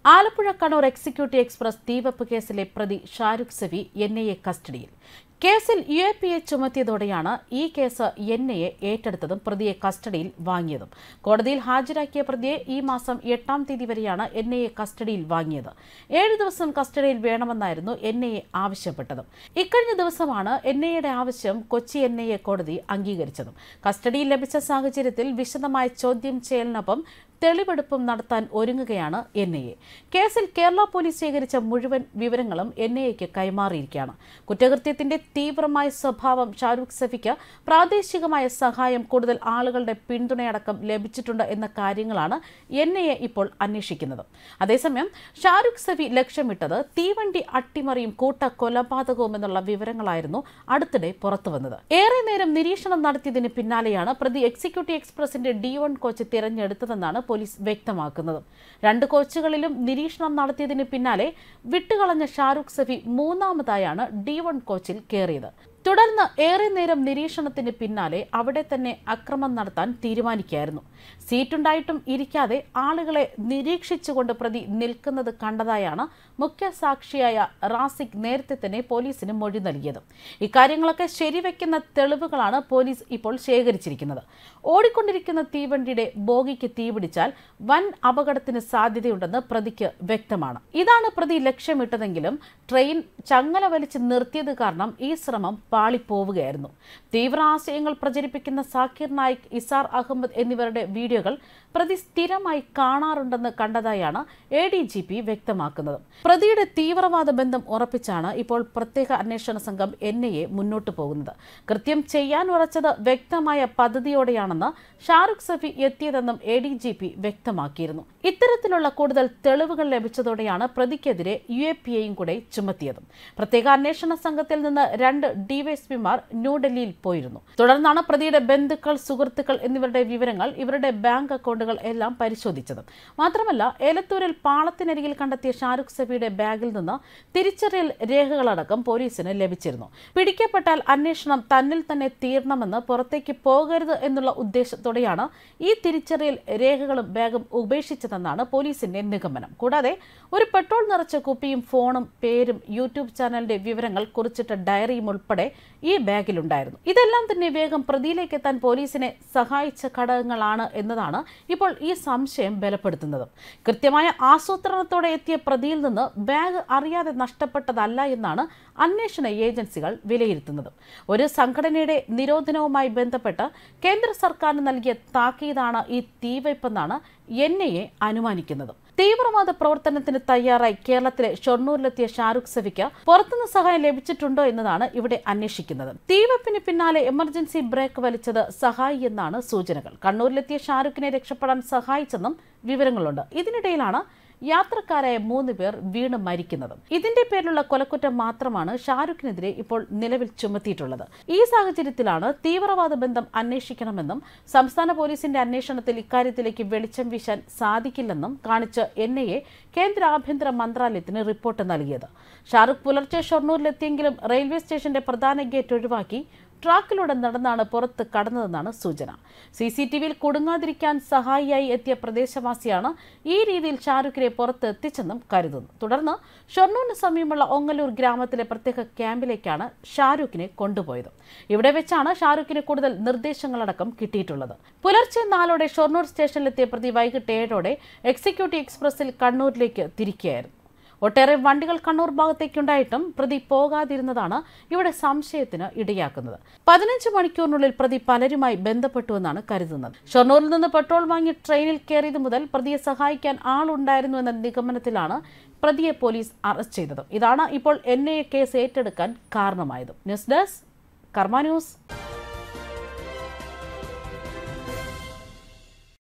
Alappuzha Kannur executive express തീവെപ്പ് കേസിലെ പ്രതി Shahrukh Safi N I A കസ്റ്റഡിയിൽ കേസിൽ യു എ പി എ ചുമത്തിയതോടെയാണ് ഈ കേസ് എൻ ഐ എ ഏറ്റെടുത്തതും പ്രതിയെ കസ്റ്റഡിയിൽ വാങ്ങിയതും കോടതിയിൽ ഹാജരാക്കിയ പ്രതിയെ ഈ മാസം എട്ടാം തീയതി വരെയാണ് എൻ ഐ എ കസ്റ്റഡിയിൽ വാങ്ങിയത് ഏഴ് ദിവസം കസ്റ്റഡിയിൽ വേണമെന്നായിരുന്നു എൻ ഐ എ ആവശ്യപ്പെട്ടതും ഇക്കഴിഞ്ഞ ദിവസമാണ് എൻ ഐ എയുടെ ആവശ്യം കൊച്ചി എൻ ഐ എ കോടതി അംഗീകരിച്ചതും കസ്റ്റഡിയിൽ ലഭിച്ച സാഹചര്യത്തിൽ വിശദമായ ചോദ്യം ചെയ്യലിനൊപ്പം തെളിവെടുപ്പും നടത്താൻ ഒരുങ്ങുകയാണ് എൻ ഐ എ കേസിൽ കേരള പോലീസ് ശേഖരിച്ച മുഴുവൻ വിവരങ്ങളും എൻ ഐ എക്ക് കൈമാറിയിരിക്കുകയാണ് കുറ്റകൃത്യത്തിന്റെ തീവ്രമായ സ്വഭാവം ഷാരൂഖ് സഫിക്ക് പ്രാദേശികമായ സഹായം കൂടുതൽ ആളുകളുടെ പിന്തുണയടക്കം ലഭിച്ചിട്ടുണ്ട് എന്ന കാര്യങ്ങളാണ് എൻ ഐ എ ഇപ്പോൾ അന്വേഷിക്കുന്നത് അതേസമയം ഷാരൂഖ് സഫി ലക്ഷ്യമിട്ടത് തീവണ്ടി അട്ടിമറിയും കൂട്ട കൊലപാതകവും എന്നുള്ള വിവരങ്ങളായിരുന്നു അടുത്തിടെ പുറത്തുവന്നത് ഏറെ നേരം നിരീക്ഷണം നടത്തിയതിന് പിന്നാലെയാണ് പ്രതി എക്സിക്യൂട്ടീവ് എക്സ്പ്രസിന്റെ ഡി വൺ കോച്ച് തിരഞ്ഞെടുത്തതെന്നാണ് പോലീസ് വ്യക്തമാക്കുന്നത് രണ്ട് കോച്ചുകളിലും നിരീക്ഷണം നടത്തിയതിന് പിന്നാലെ വിട്ടുകളഞ്ഞ ഷാരൂഖ് സഫി മൂന്നാമതായാണ് ഡി വൺ കോച്ചിൽ കയറിയത് തുടർന്ന് ഏറെ നേരം നിരീക്ഷണത്തിന് പിന്നാലെ അവിടെ തന്നെ അക്രമം നടത്താൻ തീരുമാനിക്കുകയായിരുന്നു സീറ്റുണ്ടായിട്ടും ഇരിക്കാതെ ആളുകളെ നിരീക്ഷിച്ചുകൊണ്ട് പ്രതി നിൽക്കുന്നത് കണ്ടതായാണ് മുഖ്യ സാക്ഷിയായ റാസിക് നേരത്തെ തന്നെ പോലീസിന് മൊഴി നൽകിയത് ഇക്കാര്യങ്ങളൊക്കെ ശരിവെക്കുന്ന തെളിവുകളാണ് പോലീസ് ഇപ്പോൾ ശേഖരിച്ചിരിക്കുന്നത് ഓടിക്കൊണ്ടിരിക്കുന്ന തീവണ്ടിയുടെ ബോഗിക്ക് തീപിടിച്ചാൽ വൻ അപകടത്തിന് സാധ്യതയുണ്ടെന്ന് പ്രതിക്ക് വ്യക്തമാണ് ഇതാണ് പ്രതി ലക്ഷ്യമിട്ടതെങ്കിലും ട്രെയിൻ ചങ്ങല വലിച്ച് നിർത്തിയത് കാരണം ഈ ശ്രമം പാളിപ്പോവുകയായിരുന്നു തീവ്ര ആശയങ്ങൾ പ്രചരിപ്പിക്കുന്ന സാക്കിർ നായിക് ഇസാർ അഹമ്മദ് എന്നിവരുടെ വീഡിയോകൾ പ്രതി സ്ഥിരമായി കാണാറുണ്ടെന്ന് കണ്ടതായാണ് എ ഡി ജി പി വ്യക്തമാക്കുന്നത് പ്രതിയുടെ തീവ്രവാദ ബന്ധം ഉറപ്പിച്ചാണ് ഇപ്പോൾ പ്രത്യേക അന്വേഷണ സംഘം എൻ ഐ എ മുന്നോട്ടു പോകുന്നത് കൃത്യം ചെയ്യാൻ ഉറച്ചത് വ്യക്തമായ പദ്ധതിയോടെയാണെന്ന് ഷാറുഖ് സഫി എത്തിയതെന്നും എ ഡി ജി പി വ്യക്തമാക്കിയിരുന്നു ഇത്തരത്തിലുള്ള കൂടുതൽ തെളിവുകൾ ലഭിച്ചതോടെയാണ് പ്രതിക്കെതിരെ യു എ പി എയും കൂടെ ചുമത്തിയതും പ്രത്യേക അന്വേഷണ സംഘത്തിൽ നിന്ന് രണ്ട് ഡിവൈഎസ്പിമാർ ന്യൂഡൽഹിയിൽ പോയിരുന്നു തുടർന്നാണ് പ്രതിയുടെ ബന്ധുക്കൾ സുഹൃത്തുക്കൾ എന്നിവരുടെ വിവരങ്ങൾ ഇവരുടെ ബാങ്ക് അക്കൗണ്ടുകൾ എല്ലാം പരിശോധിച്ചത് മാത്രമല്ല ഏലത്തൂരിൽ പാളത്തിനരികിൽ കണ്ടെത്തിയ ഷാരുഖ് സഫിയുടെ ബാഗിൽ നിന്ന് തിരിച്ചറിയൽ രേഖകളടക്കം പോലീസിന് ലഭിച്ചിരുന്നു പിടിക്കപ്പെട്ടാൽ അന്വേഷണം തന്നിൽ തന്നെ തീരണമെന്ന് പുറത്തേക്ക് പോകരുത് എന്നുള്ള ഉദ്ദേശത്തോടെയാണ് ഈ തിരിച്ചറിയൽ രേഖകളും ബാഗും ഉപേക്ഷിച്ചതെന്നാണ് പോലീസിന്റെ നിഗമനം കൂടാതെ ഒരു പെട്രോൾ നിറച്ച കുപ്പിയും ഫോണും പേരും യൂട്യൂബ് ചാനലിന്റെ വിവരങ്ങൾ കുറിച്ചിട്ട ഡയറിയും ഉൾപ്പെടെ ഈ ബാഗിലുണ്ടായിരുന്നു ഇതെല്ലാം തന്നെ വേഗം പ്രതിയിലേക്ക് എത്താൻ പോലീസിനെ സഹായിച്ച ഘടകങ്ങളാണ് എന്നതാണ് ഇപ്പോൾ ഈ സംശയം ബലപ്പെടുത്തുന്നത് കൃത്യമായ ആസൂത്രണത്തോടെ എത്തിയ പ്രതിയിൽ നിന്ന് ബാഗ് അറിയാതെ നഷ്ടപ്പെട്ടതല്ല എന്നാണ് അന്വേഷണ ഏജൻസികൾ വിലയിരുത്തുന്നത് ഒരു സംഘടനയുടെ നിരോധനവുമായി ബന്ധപ്പെട്ട് കേന്ദ്ര സർക്കാരിന് നൽകിയ താക്കീതാണ് ഈ തീവയ്പെന്നാണ് എൻ ഐ എ അനുമാനിക്കുന്നത് തീവ്രവാദ പ്രവർത്തനത്തിന് തയ്യാറായി കേരളത്തിലെ ഷൊർണൂരിലെത്തിയ ഷാരൂഖ് സഫിക്ക് പുറത്തുനിന്ന് സഹായം ലഭിച്ചിട്ടുണ്ടോ എന്നതാണ് ഇവിടെ അന്വേഷിക്കുന്നത് തീവെപ്പിന് പിന്നാലെ എമർജൻസി ബ്രേക്ക് വലിച്ചത് സഹായി എന്നാണ് സൂചനകൾ കണ്ണൂരിലെത്തിയ ഷാരൂഖിനെ രക്ഷപ്പെടാൻ സഹായിച്ചെന്നും വിവരങ്ങളുണ്ട് ഇതിനിടയിലാണ് യാത്രക്കാരായ മൂന്ന് പേർ വീണ് മരിക്കുന്നത് ഇതിന്റെ പേരിലുള്ള കൊലക്കുറ്റം മാത്രമാണ് ഷാരൂഖിനെതിരെ ഇപ്പോൾ നിലവിൽ ചുമത്തിയിട്ടുള്ളത് ഈ സാഹചര്യത്തിലാണ് തീവ്രവാദ ബന്ധം അന്വേഷിക്കണമെന്നും സംസ്ഥാന പോലീസിന്റെ അന്വേഷണത്തിൽ ഇക്കാര്യത്തിലേക്ക് വെളിച്ചം വീശാൻ സാധിക്കില്ലെന്നും കാണിച്ച് എൻ ഐ എ കേന്ദ്ര ആഭ്യന്തര മന്ത്രാലയത്തിന് റിപ്പോർട്ട് നൽകിയത് ഷാരൂഖ് പുലർച്ചെ ഷൊർണൂരിലെത്തിയെങ്കിലും റെയിൽവേ സ്റ്റേഷന്റെ പ്രധാന ഗേറ്റ് ഒഴിവാക്കി ട്രാക്കിലൂടെ നടന്നാണ് പുറത്ത് കടന്നതെന്നാണ് സൂചന സി സി ടി വിയിൽ കുടുങ്ങാതിരിക്കാൻ സഹായിയായി എത്തിയ പ്രദേശവാസിയാണ് ഈ രീതിയിൽ ഷാരൂഖിനെ പുറത്ത് എത്തിച്ചെന്നും കരുതുന്നു തുടർന്ന് ഷൊർണൂരിന് സമീപമുള്ള ഒങ്ങല്ലൂർ ഗ്രാമത്തിലെ പ്രത്യേക ക്യാമ്പിലേക്കാണ് ഷാരൂഖിനെ കൊണ്ടുപോയത് ഇവിടെ വെച്ചാണ് ഷാരൂഖിന് കൂടുതൽ നിർദ്ദേശങ്ങളടക്കം കിട്ടിയിട്ടുള്ളത് പുലർച്ചെ നാലോടെ ഷൊർണൂർ സ്റ്റേഷനിലെത്തിയ പ്രതി വൈകിട്ട് ഏഴോടെ എക്സിക്യൂട്ടീവ് എക്സ്പ്രസിൽ കണ്ണൂരിലേക്ക് തിരിക്കുകയായിരുന്നു ഒട്ടേറെ വണ്ടികൾ കണ്ണൂർ ഭാഗത്തേക്കുണ്ടായിട്ടും പ്രതി പോകാതിരുന്നതാണ് ഇവിടെ സംശയത്തിന് ഇടയാക്കുന്നത് പതിനഞ്ച് മണിക്കൂറിനുള്ളിൽ പ്രതി പലരുമായി ബന്ധപ്പെട്ടുവെന്നാണ് കരുതുന്നത് ഷൊർണൂരിൽ നിന്ന് പെട്രോൾ വാങ്ങി ട്രെയിനിൽ കയറിയത് മുതൽ പ്രതിയെ സഹായിക്കാൻ ആളുണ്ടായിരുന്നു എന്ന നിഗമനത്തിലാണ് പ്രതിയെ പോലീസ് അറസ്റ്റ് ചെയ്തത് ഇതാണ് ഇപ്പോൾ എൻ ഐ എ കേസ് ഏറ്റെടുക്കാൻ കാരണമായത് ന്യൂസ് ഡെസ്ക് കർമ്മ ന്യൂസ്